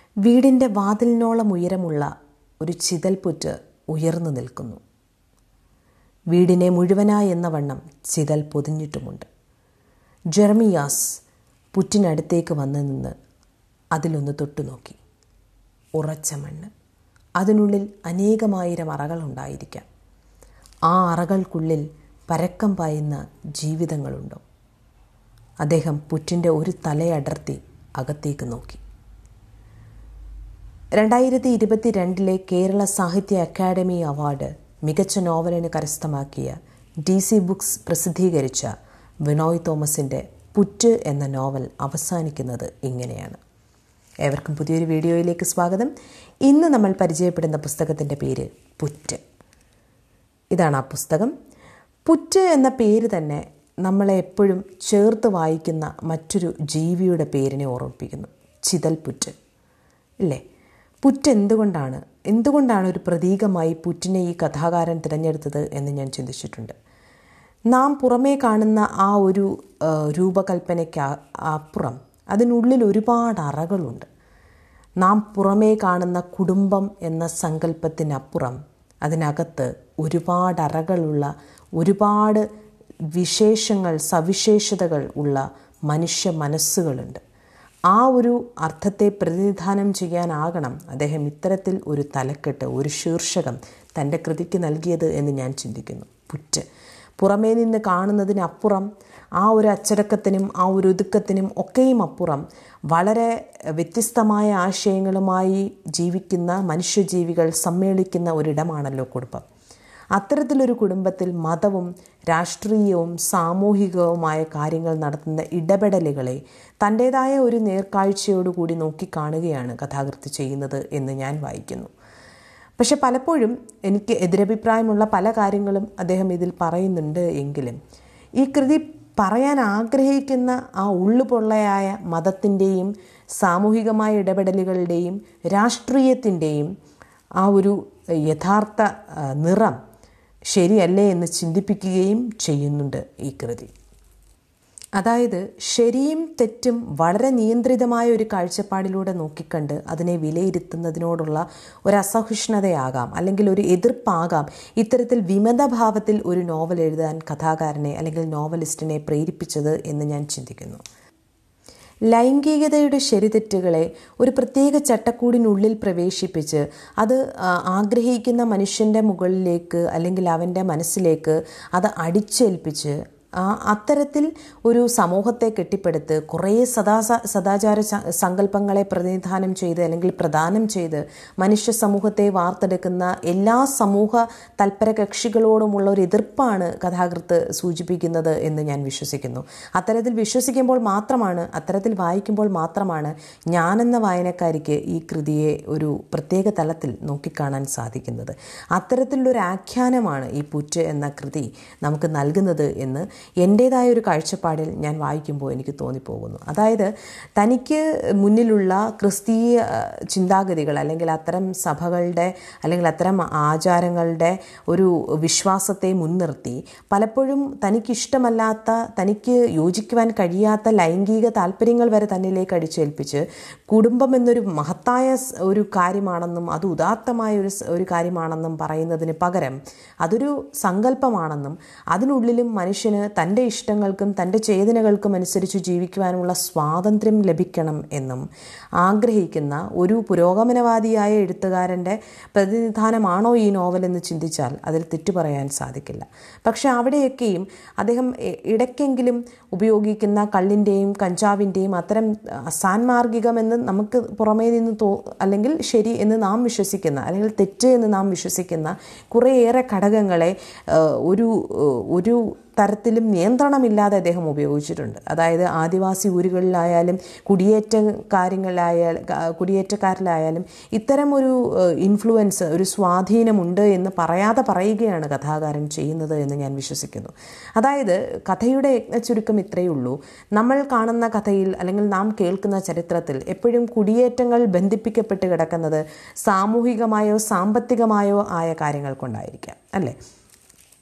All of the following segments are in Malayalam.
വീടിൻ്റെ വാതിലിനോളം ഉയരമുള്ള ഒരു ചിതൽപുറ്റ് ഉയർന്നു നിൽക്കുന്നു വീടിനെ മുഴുവനായി എന്ന വണ്ണം ചിതൽ പൊതിഞ്ഞിട്ടുമുണ്ട് ജെർമിയാസ് പുറ്റിനടുത്തേക്ക് വന്നു നിന്ന് അതിലൊന്ന് തൊട്ടു നോക്കി ഉറച്ച മണ്ണ് അതിനുള്ളിൽ അനേകമായിരം അറകളുണ്ടായിരിക്കാം ആ അറകൾക്കുള്ളിൽ പരക്കം പായുന്ന ജീവിതങ്ങളുണ്ടോ അദ്ദേഹം പുറ്റിൻ്റെ ഒരു തലയടർത്തി അകത്തേക്ക് നോക്കി രണ്ടായിരത്തി ഇരുപത്തി രണ്ടിലെ കേരള സാഹിത്യ അക്കാദമി അവാർഡ് മികച്ച നോവലിന് കരസ്ഥമാക്കിയ ഡി സി ബുക്സ് പ്രസിദ്ധീകരിച്ച വിനോയ് തോമസിൻ്റെ പുറ്റ് എന്ന നോവൽ അവസാനിക്കുന്നത് ഇങ്ങനെയാണ് ഏവർക്കും പുതിയൊരു വീഡിയോയിലേക്ക് സ്വാഗതം ഇന്ന് നമ്മൾ പരിചയപ്പെടുന്ന പുസ്തകത്തിൻ്റെ പേര് പുറ്റ് ഇതാണ് ആ പുസ്തകം പുറ്റ് എന്ന പേര് തന്നെ നമ്മളെ എപ്പോഴും ചേർത്ത് വായിക്കുന്ന മറ്റൊരു ജീവിയുടെ പേരിനെ ഓർമ്മിപ്പിക്കുന്നു ചിതൽപുറ്റ് ഇല്ലേ പുറ്റ് എന്തുകൊണ്ടാണ് എന്തുകൊണ്ടാണ് ഒരു പ്രതീകമായി പുറ്റിനെ ഈ കഥാകാരൻ തിരഞ്ഞെടുത്തത് എന്ന് ഞാൻ ചിന്തിച്ചിട്ടുണ്ട് നാം പുറമേ കാണുന്ന ആ ഒരു രൂപകൽപ്പനയ്ക്ക് അപ്പുറം അതിനുള്ളിൽ ഒരുപാട് അറകളുണ്ട് നാം പുറമേ കാണുന്ന കുടുംബം എന്ന സങ്കല്പത്തിനപ്പുറം അതിനകത്ത് ഒരുപാട് അറകളുള്ള ഒരുപാട് വിശേഷങ്ങൾ സവിശേഷതകൾ ഉള്ള മനുഷ്യ മനസ്സുകളുണ്ട് ആ ഒരു അർത്ഥത്തെ പ്രതിനിധാനം ചെയ്യാനാകണം അദ്ദേഹം ഇത്തരത്തിൽ ഒരു തലക്കെട്ട് ഒരു ശീർഷകം തൻ്റെ കൃതിക്ക് നൽകിയത് എന്ന് ഞാൻ ചിന്തിക്കുന്നു പുറ്റ് പുറമേ നിന്ന് കാണുന്നതിനപ്പുറം ആ ഒരു അച്ചടക്കത്തിനും ആ ഒരു ഒതുക്കത്തിനും ഒക്കെയും അപ്പുറം വളരെ വ്യത്യസ്തമായ ആശയങ്ങളുമായി ജീവിക്കുന്ന മനുഷ്യജീവികൾ സമ്മേളിക്കുന്ന ഒരിടമാണല്ലോ കുടുംബം അത്തരത്തിലൊരു കുടുംബത്തിൽ മതവും രാഷ്ട്രീയവും സാമൂഹികവുമായ കാര്യങ്ങൾ നടത്തുന്ന ഇടപെടലുകളെ തൻ്റേതായ ഒരു നേർക്കാഴ്ചയോടുകൂടി നോക്കിക്കാണുകയാണ് കഥാകൃത്ത് ചെയ്യുന്നത് എന്ന് ഞാൻ വായിക്കുന്നു പക്ഷെ പലപ്പോഴും എനിക്ക് എതിരഭിപ്രായമുള്ള പല കാര്യങ്ങളും അദ്ദേഹം ഇതിൽ പറയുന്നുണ്ട് എങ്കിലും ഈ കൃതി പറയാൻ ആഗ്രഹിക്കുന്ന ആ ഉള്ളുപൊള്ളയായ മതത്തിൻ്റെയും സാമൂഹികമായ ഇടപെടലുകളുടെയും രാഷ്ട്രീയത്തിൻ്റെയും ആ ഒരു യഥാർത്ഥ നിറം ശരിയല്ലേ എന്ന് ചിന്തിപ്പിക്കുകയും ചെയ്യുന്നുണ്ട് ഈ കൃതി അതായത് ശരിയും തെറ്റും വളരെ നിയന്ത്രിതമായ ഒരു കാഴ്ചപ്പാടിലൂടെ നോക്കിക്കണ്ട് അതിനെ വിലയിരുത്തുന്നതിനോടുള്ള ഒരു അസഹിഷ്ണുതയാകാം അല്ലെങ്കിൽ ഒരു എതിർപ്പാകാം ഇത്തരത്തിൽ വിമതഭാവത്തിൽ ഒരു നോവൽ എഴുതാൻ കഥാകാരനെ അല്ലെങ്കിൽ നോവലിസ്റ്റിനെ പ്രേരിപ്പിച്ചത് എന്ന് ഞാൻ ചിന്തിക്കുന്നു ലൈംഗികതയുടെ ശരിതെറ്റുകളെ ഒരു പ്രത്യേക ചട്ടക്കൂടിനുള്ളിൽ പ്രവേശിപ്പിച്ച് അത് ആഗ്രഹിക്കുന്ന മനുഷ്യൻ്റെ മുകളിലേക്ക് അല്ലെങ്കിൽ അവൻ്റെ മനസ്സിലേക്ക് അത് അടിച്ചേൽപ്പിച്ച് അത്തരത്തിൽ ഒരു സമൂഹത്തെ കെട്ടിപ്പടുത്ത് കുറേ സദാ സദാചാര സങ്കല്പങ്ങളെ പ്രതിനിധാനം ചെയ്ത് അല്ലെങ്കിൽ പ്രദാനം ചെയ്ത് മനുഷ്യ സമൂഹത്തെ വാർത്തെടുക്കുന്ന എല്ലാ സമൂഹ തൽപര കക്ഷികളോടുമുള്ള ഒരു എതിർപ്പാണ് കഥാകൃത്ത് സൂചിപ്പിക്കുന്നത് എന്ന് ഞാൻ വിശ്വസിക്കുന്നു അത്തരത്തിൽ വിശ്വസിക്കുമ്പോൾ മാത്രമാണ് അത്തരത്തിൽ വായിക്കുമ്പോൾ മാത്രമാണ് ഞാനെന്ന വായനക്കാരിക്ക് ഈ കൃതിയെ ഒരു പ്രത്യേക തലത്തിൽ നോക്കിക്കാണാൻ സാധിക്കുന്നത് അത്തരത്തിലുള്ളൊരു ആഖ്യാനമാണ് ഈ പുറ്റ് എന്ന കൃതി നമുക്ക് നൽകുന്നത് എന്ന് എൻ്റേതായ ഒരു കാഴ്ചപ്പാടിൽ ഞാൻ വായിക്കുമ്പോൾ എനിക്ക് തോന്നിപ്പോകുന്നു അതായത് തനിക്ക് മുന്നിലുള്ള ക്രിസ്തീയ ചിന്താഗതികൾ അല്ലെങ്കിൽ അത്തരം സഭകളുടെ അല്ലെങ്കിൽ അത്തരം ആചാരങ്ങളുടെ ഒരു വിശ്വാസത്തെ മുൻനിർത്തി പലപ്പോഴും തനിക്കിഷ്ടമല്ലാത്ത തനിക്ക് യോജിക്കുവാൻ കഴിയാത്ത ലൈംഗിക താല്പര്യങ്ങൾ വരെ തന്നിലേക്ക് അടിച്ചേൽപ്പിച്ച് കുടുംബം എന്നൊരു മഹത്തായ ഒരു കാര്യമാണെന്നും അത് ഉദാത്തമായ ഒരു ഒരു കാര്യമാണെന്നും പറയുന്നതിന് പകരം അതൊരു സങ്കല്പമാണെന്നും അതിനുള്ളിലും മനുഷ്യന് തൻ്റെ ഇഷ്ടങ്ങൾക്കും തൻ്റെ ചേതനകൾക്കും അനുസരിച്ച് ജീവിക്കുവാനുള്ള സ്വാതന്ത്ര്യം ലഭിക്കണം എന്നും ആഗ്രഹിക്കുന്ന ഒരു പുരോഗമനവാദിയായ എഴുത്തുകാരൻ്റെ പ്രതിനിധാനമാണോ ഈ നോവൽ എന്ന് ചിന്തിച്ചാൽ അതിൽ തെറ്റു പറയാൻ സാധിക്കില്ല പക്ഷെ അവിടെയൊക്കെയും അദ്ദേഹം ഇടയ്ക്കെങ്കിലും ഉപയോഗിക്കുന്ന കള്ളിൻ്റെയും കഞ്ചാവിൻ്റെയും അത്തരം അസാൻമാർഗികമെന്ന് നമുക്ക് പുറമേ നിന്ന് തോ അല്ലെങ്കിൽ ശരി എന്ന് നാം വിശ്വസിക്കുന്ന അല്ലെങ്കിൽ തെറ്റ് എന്ന് നാം വിശ്വസിക്കുന്ന കുറേയേറെ ഘടകങ്ങളെ ഒരു ഒരു തരത്തിലും നിയന്ത്രണമില്ലാതെ അദ്ദേഹം ഉപയോഗിച്ചിട്ടുണ്ട് അതായത് ആദിവാസി ഊരുകളിലായാലും കുടിയേറ്റ കാര്യങ്ങളിലായാലും കുടിയേറ്റക്കാരിലായാലും ഇത്തരം ഒരു ഇൻഫ്ലുവൻസ് ഒരു സ്വാധീനമുണ്ട് എന്ന് പറയാതെ പറയുകയാണ് കഥാകാരൻ ചെയ്യുന്നത് എന്ന് ഞാൻ വിശ്വസിക്കുന്നു അതായത് കഥയുടെ ചുരുക്കം ഇത്രയേ ഉള്ളൂ നമ്മൾ കാണുന്ന കഥയിൽ അല്ലെങ്കിൽ നാം കേൾക്കുന്ന ചരിത്രത്തിൽ എപ്പോഴും കുടിയേറ്റങ്ങൾ ബന്ധിപ്പിക്കപ്പെട്ട് കിടക്കുന്നത് സാമൂഹികമായോ സാമ്പത്തികമായോ ആയ കാര്യങ്ങൾ കൊണ്ടായിരിക്കാം അല്ലേ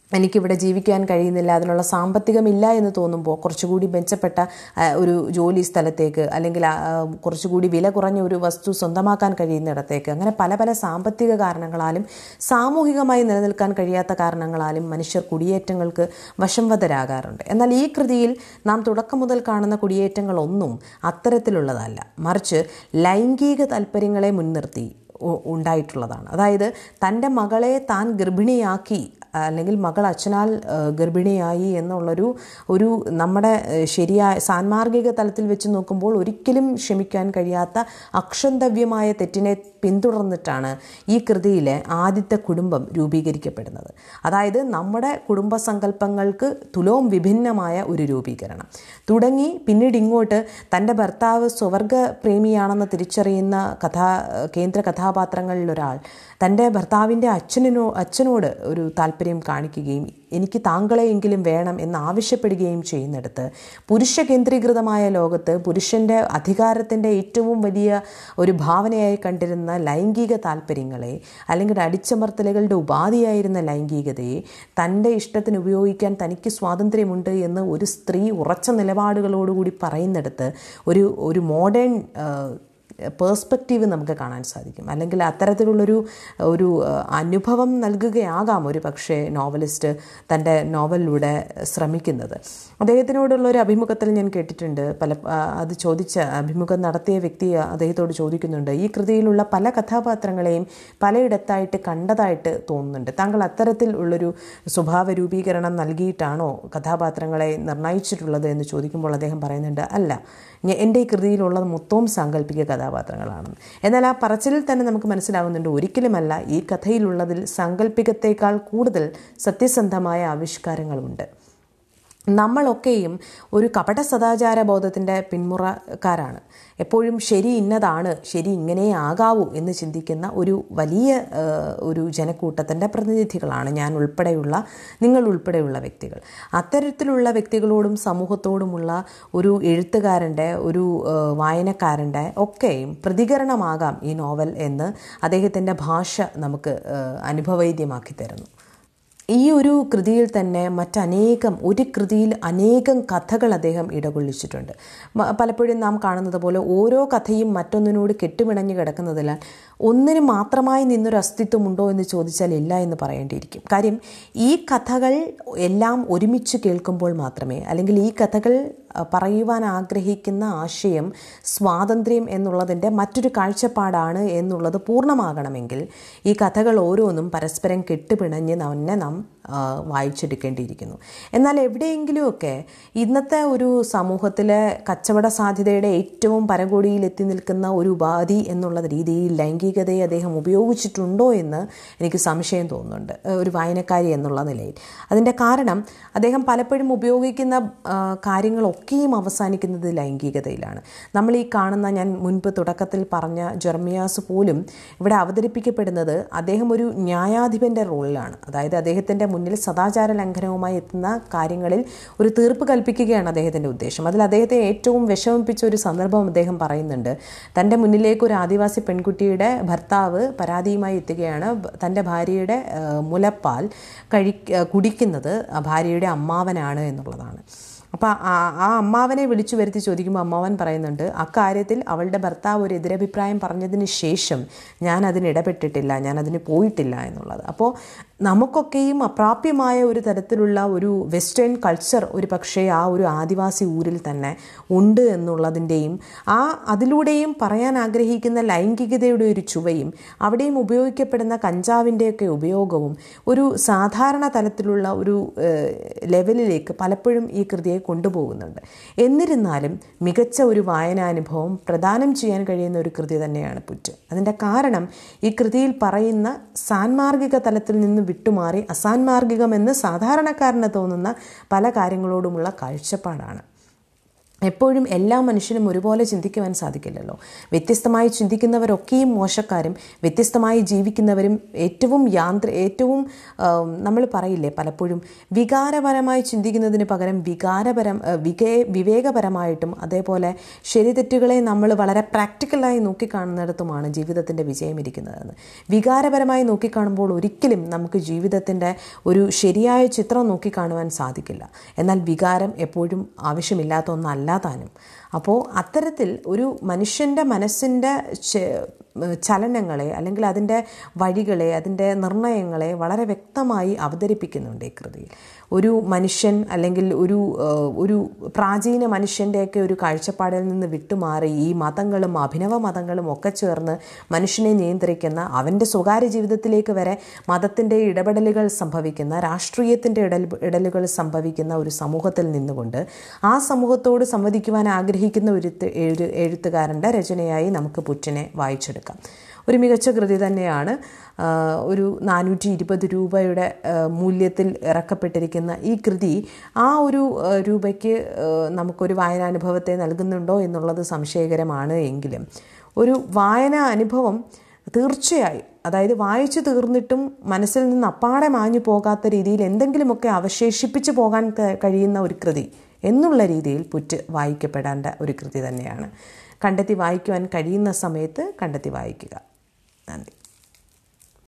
എനിക്കിവിടെ ജീവിക്കാൻ കഴിയുന്നില്ല അതിനുള്ള സാമ്പത്തികമില്ല എന്ന് തോന്നുമ്പോൾ കുറച്ചുകൂടി മെച്ചപ്പെട്ട ആ, ഒരു ജോലി സ്ഥലത്തേക്ക് അല്ലെങ്കിൽ ആ, ആ, കുറച്ചുകൂടി വില കുറഞ്ഞ ഒരു വസ്തു സ്വന്തമാക്കാൻ കഴിയുന്നിടത്തേക്ക് അങ്ങനെ പല പല സാമ്പത്തിക കാരണങ്ങളാലും സാമൂഹികമായി നിലനിൽക്കാൻ കഴിയാത്ത കാരണങ്ങളാലും മനുഷ്യർ കുടിയേറ്റങ്ങൾക്ക് വശംവദരാകാറുണ്ട് എന്നാൽ ഈ കൃതിയിൽ നാം തുടക്കം മുതൽ കാണുന്ന കുടിയേറ്റങ്ങളൊന്നും അത്തരത്തിലുള്ളതല്ല മറിച്ച് ലൈംഗിക താല്പര്യങ്ങളെ മുൻനിർത്തി ഉ- ഉണ്ടായിട്ടുള്ളതാണ് അതായത് തൻ്റെ മകളെ താൻ ഗർഭിണിയാക്കി അല്ലെങ്കിൽ മകൾ അച്ഛനാൽ ആ, ഗർഭിണിയായി എന്നുള്ളൊരു ഒരു നമ്മുടെ ആ, ശരിയായ സാൻമാർഗിക തലത്തിൽ വെച്ച് നോക്കുമ്പോൾ ഒരിക്കലും ക്ഷമിക്കാൻ കഴിയാത്ത അക്ഷന്തവ്യമായ തെറ്റിനെ പിന്തുടർന്നിട്ടാണ് ഈ കൃതിയിലെ ആദ്യത്തെ കുടുംബം രൂപീകരിക്കപ്പെടുന്നത് അതായത് നമ്മുടെ കുടുംബ സങ്കല്പങ്ങൾക്ക് തുലോം വിഭിന്നമായ ഒരു രൂപീകരണം തുടങ്ങി പിന്നീട് ഇങ്ങോട്ട് തൻ്റെ ഭർത്താവ് സ്വർഗ പ്രേമിയാണെന്ന് തിരിച്ചറിയുന്ന കഥാ കേന്ദ്ര കഥാപാത്രങ്ങളിൽ ഒരാൾ തൻ്റെ ഭർത്താവിൻ്റെ അച്ഛനോ അച്ഛനോട് ഒരു താല്പര്യം കാണിക്കുകയും എനിക്ക് താങ്കളെയെങ്കിലും വേണം എന്ന് ആവശ്യപ്പെടുകയും ചെയ്യുന്നിടത്ത് പുരുഷ കേന്ദ്രീകൃതമായ ലോകത്ത് പുരുഷൻ്റെ അധികാരത്തിൻ്റെ ഏറ്റവും വലിയ ഒരു ഭാവനയായി കണ്ടിരുന്ന ലൈംഗിക താല്പര്യങ്ങളെ അല്ലെങ്കിൽ അടിച്ചമർത്തലുകളുടെ ഉപാധിയായിരുന്ന ലൈംഗികതയെ തൻ്റെ ഇഷ്ടത്തിന് ഉപയോഗിക്കാൻ തനിക്ക് സ്വാതന്ത്ര്യമുണ്ട് എന്ന് ഒരു സ്ത്രീ ഉറച്ച നിലപാടുകളോടുകൂടി പറയുന്നിടത്ത് ഒരു ഒരു മോഡേൺ പേഴ്സ്പെക്റ്റീവ് നമുക്ക് കാണാൻ സാധിക്കും അല്ലെങ്കിൽ അത്തരത്തിലുള്ളൊരു ഒരു ആ, അനുഭവം നൽകുകയാകാം ഒരു പക്ഷേ നോവലിസ്റ്റ് തൻ്റെ നോവലിലൂടെ ശ്രമിക്കുന്നത് അദ്ദേഹത്തിനോടുള്ള ഒരു അഭിമുഖത്തിൽ ഞാൻ കേട്ടിട്ടുണ്ട് പല ആ, അത് ചോദിച്ച അഭിമുഖം നടത്തിയ വ്യക്തി അദ്ദേഹത്തോട് ചോദിക്കുന്നുണ്ട് ഈ കൃതിയിലുള്ള പല കഥാപാത്രങ്ങളെയും പലയിടത്തായിട്ട് കണ്ടതായിട്ട് തോന്നുന്നുണ്ട് താങ്കൾ അത്തരത്തിൽ ഉള്ളൊരു സ്വഭാവ രൂപീകരണം നൽകിയിട്ടാണോ കഥാപാത്രങ്ങളെ നിർണയിച്ചിട്ടുള്ളത് എന്ന് ചോദിക്കുമ്പോൾ അദ്ദേഹം പറയുന്നുണ്ട് അല്ല ഞ- എൻ്റെ ഈ കൃതിയിലുള്ളത് മൊത്തവും സാങ്കല്പിക കഥാപാത്രങ്ങളാണെന്ന് എന്നാൽ ആ പറച്ചിലിൽ തന്നെ നമുക്ക് മനസ്സിലാകുന്നുണ്ട് ഒരിക്കലുമല്ല ഈ കഥയിലുള്ളതിൽ സാങ്കല്പികത്തേക്കാൾ കൂടുതൽ സത്യസന്ധമായ ആവിഷ്കാരങ്ങളുണ്ട് നമ്മളൊക്കെയും ഒരു കപട സദാചാര ബോധത്തിൻ്റെ പിന്മുറക്കാരാണ് എപ്പോഴും ശരി ഇന്നതാണ് ശരി ഇങ്ങനെ ആകാവൂ എന്ന് ചിന്തിക്കുന്ന ഒരു വലിയ ആ, ഒരു ജനക്കൂട്ടത്തിൻ്റെ പ്രതിനിധികളാണ് ഞാൻ ഉൾപ്പെടെയുള്ള നിങ്ങൾ ഉൾപ്പെടെയുള്ള വ്യക്തികൾ അത്തരത്തിലുള്ള വ്യക്തികളോടും സമൂഹത്തോടുമുള്ള ഒരു എഴുത്തുകാരൻ്റെ ഒരു ആ, വായനക്കാരൻ്റെ ഒക്കെയും പ്രതികരണമാകാം ഈ നോവൽ എന്ന് അദ്ദേഹത്തിൻ്റെ ഭാഷ നമുക്ക് ആ, അനുഭവവേദ്യമാക്കി തരുന്നു ഈ ഒരു കൃതിയിൽ തന്നെ മറ്റനേകം ഒരു കൃതിയിൽ അനേകം കഥകൾ അദ്ദേഹം ഇടകൊള്ളിച്ചിട്ടുണ്ട് മ- പലപ്പോഴും നാം കാണുന്നത് പോലെ ഓരോ കഥയും മറ്റൊന്നിനോട് കെട്ടുപിണഞ്ഞ് കിടക്കുന്നതിനാൽ ഒന്നിന് മാത്രമായി നിന്നൊരു അസ്തിത്വമുണ്ടോ എന്ന് ചോദിച്ചാൽ ഇല്ല എന്ന് പറയേണ്ടിയിരിക്കും കാര്യം ഈ കഥകൾ എല്ലാം ഒരുമിച്ച് കേൾക്കുമ്പോൾ മാത്രമേ അല്ലെങ്കിൽ ഈ കഥകൾ അഹ്, പറയുവാൻ ആഗ്രഹിക്കുന്ന ആശയം സ്വാതന്ത്ര്യം എന്നുള്ളതിൻ്റെ മറ്റൊരു കാഴ്ചപ്പാടാണ് എന്നുള്ളത് പൂർണ്ണമാകണമെങ്കിൽ ഈ കഥകൾ ഓരോന്നും പരസ്പരം കെട്ടുപിണഞ്ഞ് തന്നെ നാം ആ, വായിച്ചെടുക്കേണ്ടിയിരിക്കുന്നു എന്നാൽ എവിടെയെങ്കിലുമൊക്കെ ഇന്നത്തെ ഒരു സമൂഹത്തിലെ കച്ചവട സാധ്യതയുടെ ഏറ്റവും പരകോടിയിൽ എത്തി നിൽക്കുന്ന ഒരു ഉപാധി എന്നുള്ള രീതിയിൽ ലൈംഗികതയെ അദ്ദേഹം ഉപയോഗിച്ചിട്ടുണ്ടോ എന്ന് എനിക്ക് സംശയം തോന്നുന്നുണ്ട് ഏഹ് ഒരു വായനക്കാരി എന്നുള്ള നിലയിൽ അതിൻ്റെ കാരണം അദ്ദേഹം പലപ്പോഴും ഉപയോഗിക്കുന്ന ആ, കാര്യങ്ങളൊക്കെയും അവസാനിക്കുന്നത് ലൈംഗികതയിലാണ് നമ്മൾ ഈ കാണുന്ന ഞാൻ മുൻപ് തുടക്കത്തിൽ പറഞ്ഞ ജെർമിയാസ് പോലും ഇവിടെ അവതരിപ്പിക്കപ്പെടുന്നത് അദ്ദേഹം ഒരു ന്യായാധിപൻ്റെ റോളിലാണ് അതായത് അദ്ദേഹത്തിൻ്റെ മുന്നിൽ സദാചാര ലംഘനവുമായി എത്തുന്ന കാര്യങ്ങളിൽ ഒരു തീർപ്പ് കൽപ്പിക്കുകയാണ് അദ്ദേഹത്തിൻ്റെ ഉദ്ദേശം അതിൽ അദ്ദേഹത്തെ ഏറ്റവും വിഷമിപ്പിച്ച ഒരു സന്ദർഭം അദ്ദേഹം പറയുന്നുണ്ട് തൻ്റെ മുന്നിലേക്ക് ഒരു ആദിവാസി പെൺകുട്ടിയുടെ ഭർത്താവ് പരാതിയുമായി എത്തുകയാണ് ബ- തൻ്റെ ഭാര്യയുടെ ആ, മുലപ്പാൽ കഴി ആ, കുടിക്കുന്നത് ആ ഭാര്യയുടെ അമ്മാവനാണ് എന്നുള്ളതാണ് അപ്പോൾ ആ ആ അമ്മാവനെ വിളിച്ചു വരുത്തി ചോദിക്കുമ്പോൾ അമ്മാവൻ പറയുന്നുണ്ട് അക്കാര്യത്തിൽ അവളുടെ ഭർത്താവ് ഒരു എതിരഭിപ്രായം പറഞ്ഞതിന് ശേഷം ഞാൻ അതിന് ഇടപെട്ടിട്ടില്ല ഞാൻ അതിന് പോയിട്ടില്ല എന്നുള്ളത് അപ്പോൾ നമുക്കൊക്കെയും അപ്രാപ്യമായ ഒരു തരത്തിലുള്ള ഒരു വെസ്റ്റേൺ കൾച്ചർ ഒരു പക്ഷേ ആ ഒരു ആദിവാസി ഊരിൽ തന്നെ ഉണ്ട് എന്നുള്ളതിൻ്റെയും ആ അതിലൂടെയും പറയാൻ ആഗ്രഹിക്കുന്ന ലൈംഗികതയുടെ ഒരു ചുവയും അവിടെയും ഉപയോഗിക്കപ്പെടുന്ന കഞ്ചാവിൻ്റെയൊക്കെ ഉപയോഗവും ഒരു സാധാരണ തലത്തിലുള്ള ഒരു ഏഹ്, ലെവലിലേക്ക് പലപ്പോഴും ഈ കൃതിയെ കൊണ്ടുപോകുന്നുണ്ട് എന്നിരുന്നാലും മികച്ച ഒരു വായനാനുഭവം പ്രദാനം ചെയ്യാൻ കഴിയുന്ന ഒരു കൃതി തന്നെയാണ് പുറ്റ് അതിൻ്റെ കാരണം ഈ കൃതിയിൽ പറയുന്ന സാൻമാർഗിക തലത്തിൽ നിന്ന് വിട്ടുമാറി അസാൻമാർഗികമെന്ന് സാധാരണക്കാരന് തോന്നുന്ന പല കാര്യങ്ങളോടുമുള്ള കാഴ്ചപ്പാടാണ് എപ്പോഴും എല്ലാ മനുഷ്യനും ഒരുപോലെ ചിന്തിക്കുവാൻ സാധിക്കില്ലല്ലോ വ്യത്യസ്തമായി ചിന്തിക്കുന്നവരൊക്കെയും മോശക്കാരും വ്യത്യസ്തമായി ജീവിക്കുന്നവരും ഏറ്റവും യാന്ത്ര ഏറ്റവും നമ്മൾ പറയില്ലേ പലപ്പോഴും വികാരപരമായി ചിന്തിക്കുന്നതിന് പകരം വികാരപരം വികേ വിവേകപരമായിട്ടും അതേപോലെ ശരിതെറ്റുകളെ നമ്മൾ വളരെ പ്രാക്ടിക്കലായി നോക്കിക്കാണുന്നിടത്തുമാണ് ജീവിതത്തിൻ്റെ വിജയം ഇരിക്കുന്നതെന്ന് വികാരപരമായി നോക്കിക്കാണുമ്പോൾ ഒരിക്കലും നമുക്ക് ജീവിതത്തിൻ്റെ ഒരു ശരിയായ ചിത്രം നോക്കിക്കാണുവാൻ സാധിക്കില്ല എന്നാൽ വികാരം എപ്പോഴും ആവശ്യമില്ലാത്ത ഒന്നല്ല താനും അപ്പോൾ അത്തരത്തിൽ ഒരു മനുഷ്യൻ്റെ മനസ്സിൻ്റെ ചലനങ്ങളെ അല്ലെങ്കിൽ അതിൻ്റെ വഴികളെ അതിൻ്റെ നിർണയങ്ങളെ വളരെ വ്യക്തമായി അവതരിപ്പിക്കുന്നുണ്ട് ഈ കൃതിയിൽ ഒരു മനുഷ്യൻ അല്ലെങ്കിൽ ഒരു ഒരു പ്രാചീന മനുഷ്യൻ്റെയൊക്കെ ഒരു കാഴ്ചപ്പാടിൽ നിന്ന് വിട്ടുമാറി ഈ മതങ്ങളും അഭിനവ മതങ്ങളും ഒക്കെ ചേർന്ന് മനുഷ്യനെ നിയന്ത്രിക്കുന്ന അവൻ്റെ സ്വകാര്യ ജീവിതത്തിലേക്ക് വരെ മതത്തിൻ്റെ ഇടപെടലുകൾ സംഭവിക്കുന്ന രാഷ്ട്രീയത്തിൻ്റെ ഇടൽ ഇടലുകൾ സംഭവിക്കുന്ന ഒരു സമൂഹത്തിൽ നിന്നുകൊണ്ട് ആ സമൂഹത്തോട് സംവദിക്കുവാൻ ആഗ്രഹിക്കുന്ന ഒരു ഒരു എഴുത്തുകാരൻ്റെ രചനയായി നമുക്ക് പുറ്റിനെ വായിച്ചെടുക്കാം ഒരു മികച്ച കൃതി തന്നെയാണ് ഒരു നാനൂറ്റി ഇരുപത് രൂപയുടെ മൂല്യത്തിൽ ഇറക്കപ്പെട്ടിരിക്കുന്ന ഈ കൃതി ആ ഒരു രൂപയ്ക്ക് നമുക്കൊരു വായനാനുഭവത്തെ നൽകുന്നുണ്ടോ എന്നുള്ളത് സംശയകരമാണ് എങ്കിലും ഒരു വായനാ അനുഭവം തീർച്ചയായും അതായത് വായിച്ചു തീർന്നിട്ടും മനസ്സിൽ നിന്ന് അപ്പാടെ മാഞ്ഞു പോകാത്ത രീതിയിൽ എന്തെങ്കിലുമൊക്കെ അവശേഷിപ്പിച്ചു പോകാൻ കഴിയുന്ന ഒരു കൃതി എന്നുള്ള രീതിയിൽ പുറ്റ് വായിക്കപ്പെടേണ്ട ഒരു കൃതി തന്നെയാണ് കണ്ടെത്തി വായിക്കുവാൻ കഴിയുന്ന സമയത്ത് കണ്ടെത്തി വായിക്കുക